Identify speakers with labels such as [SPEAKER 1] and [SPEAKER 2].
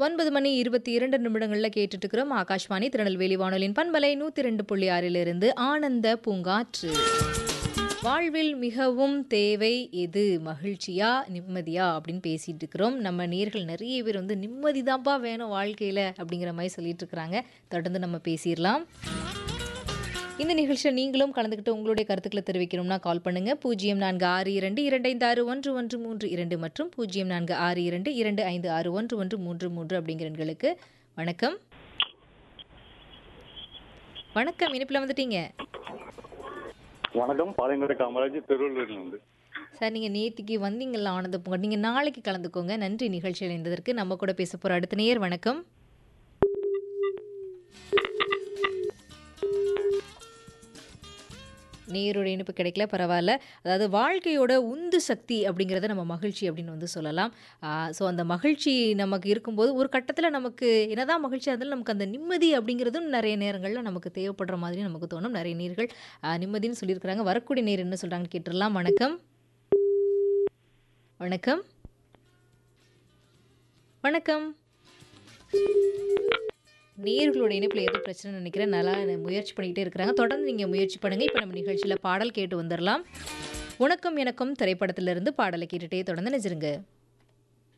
[SPEAKER 1] ஒன்பது மணி இருபத்தி இரண்டு நிமிடங்களில் கேட்டுட்டு இருக்கிறோம் ஆகாஷ்வாணி திருநெல்வேலி வானொலியின் பண்பலை நூற்றி ரெண்டு புள்ளி ஆறிலிருந்து ஆனந்த பூங்காற்று வாழ்வில் மிகவும் தேவை எது மகிழ்ச்சியா நிம்மதியா அப்படின்னு பேசிட்டு இருக்கிறோம் நம்ம நேர்கள் நிறைய பேர் வந்து நிம்மதி தான்ப்பா வேணும் வாழ்க்கையில் அப்படிங்கிற மாதிரி சொல்லிட்டு இருக்கிறாங்க தொடர்ந்து நம்ம பேசிடலாம் இந்த நிகழ்ச்சியில் நீங்களும் கலந்துக்கிட்டு உங்களுடைய கருத்துக்களை தெரிவிக்கணும்னா கால் பண்ணுங்க பூஜ்ஜியம் நான்கு ஆறு இரண்டு இரண்டு ஐந்து ஆறு ஒன்று ஒன்று மூன்று இரண்டு மற்றும் பூஜ்ஜியம் நான்கு ஆறு இரண்டு இரண்டு ஐந்து ஆறு ஒன்று ஒன்று மூன்று மூன்று அப்படிங்கிற எண்களுக்கு வணக்கம் வணக்கம் இனிப்பில் வந்துட்டீங்க
[SPEAKER 2] வணக்கம் பாளையங்கோட்டை காமராஜ் திருவள்ளூர்ல இருந்து
[SPEAKER 1] சார் நீங்கள் நேத்திக்கு வந்தீங்கல்ல ஆனந்த பொங்கல் நீங்கள் நாளைக்கு கலந்துக்கோங்க நன்றி நிகழ்ச்சியில் இருந்ததற்கு நம்ம கூட பேச போகிற அடுத்த நேயர் வணக்கம் நேரோட இனிப்பு கிடைக்கல பரவாயில்ல அதாவது வாழ்க்கையோட உந்து சக்தி அப்படிங்கிறத நம்ம மகிழ்ச்சி அப்படின்னு வந்து சொல்லலாம் ஸோ அந்த மகிழ்ச்சி நமக்கு இருக்கும்போது ஒரு கட்டத்தில் நமக்கு என்னதான் மகிழ்ச்சியாக இருந்தாலும் நமக்கு அந்த நிம்மதி அப்படிங்கிறதும் நிறைய நேரங்களில் நமக்கு தேவைப்படுற மாதிரி நமக்கு தோணும் நிறைய நேர்கள் ஆ, நிம்மதின்னு சொல்லியிருக்கிறாங்க வரக்கூடிய நேர் என்ன சொல்கிறாங்கன்னு கேட்டுடலாம் வணக்கம் வணக்கம் வணக்கம் நேர்களோட இணைப்பில் எதுவும் பிரச்சனை நினைக்கிறேன் நல்லா முயற்சி பண்ணிக்கிட்டே இருக்கிறாங்க தொடர்ந்து நீங்கள் முயற்சி பண்ணுங்கள் இப்போ நம்ம நிகழ்ச்சியில் பாடல் கேட்டு வந்துடலாம் உனக்கும் எனக்கும் திரைப்படத்திலிருந்து பாடலை கேட்டுகிட்டே தொடர்ந்து நினைச்சிருங்க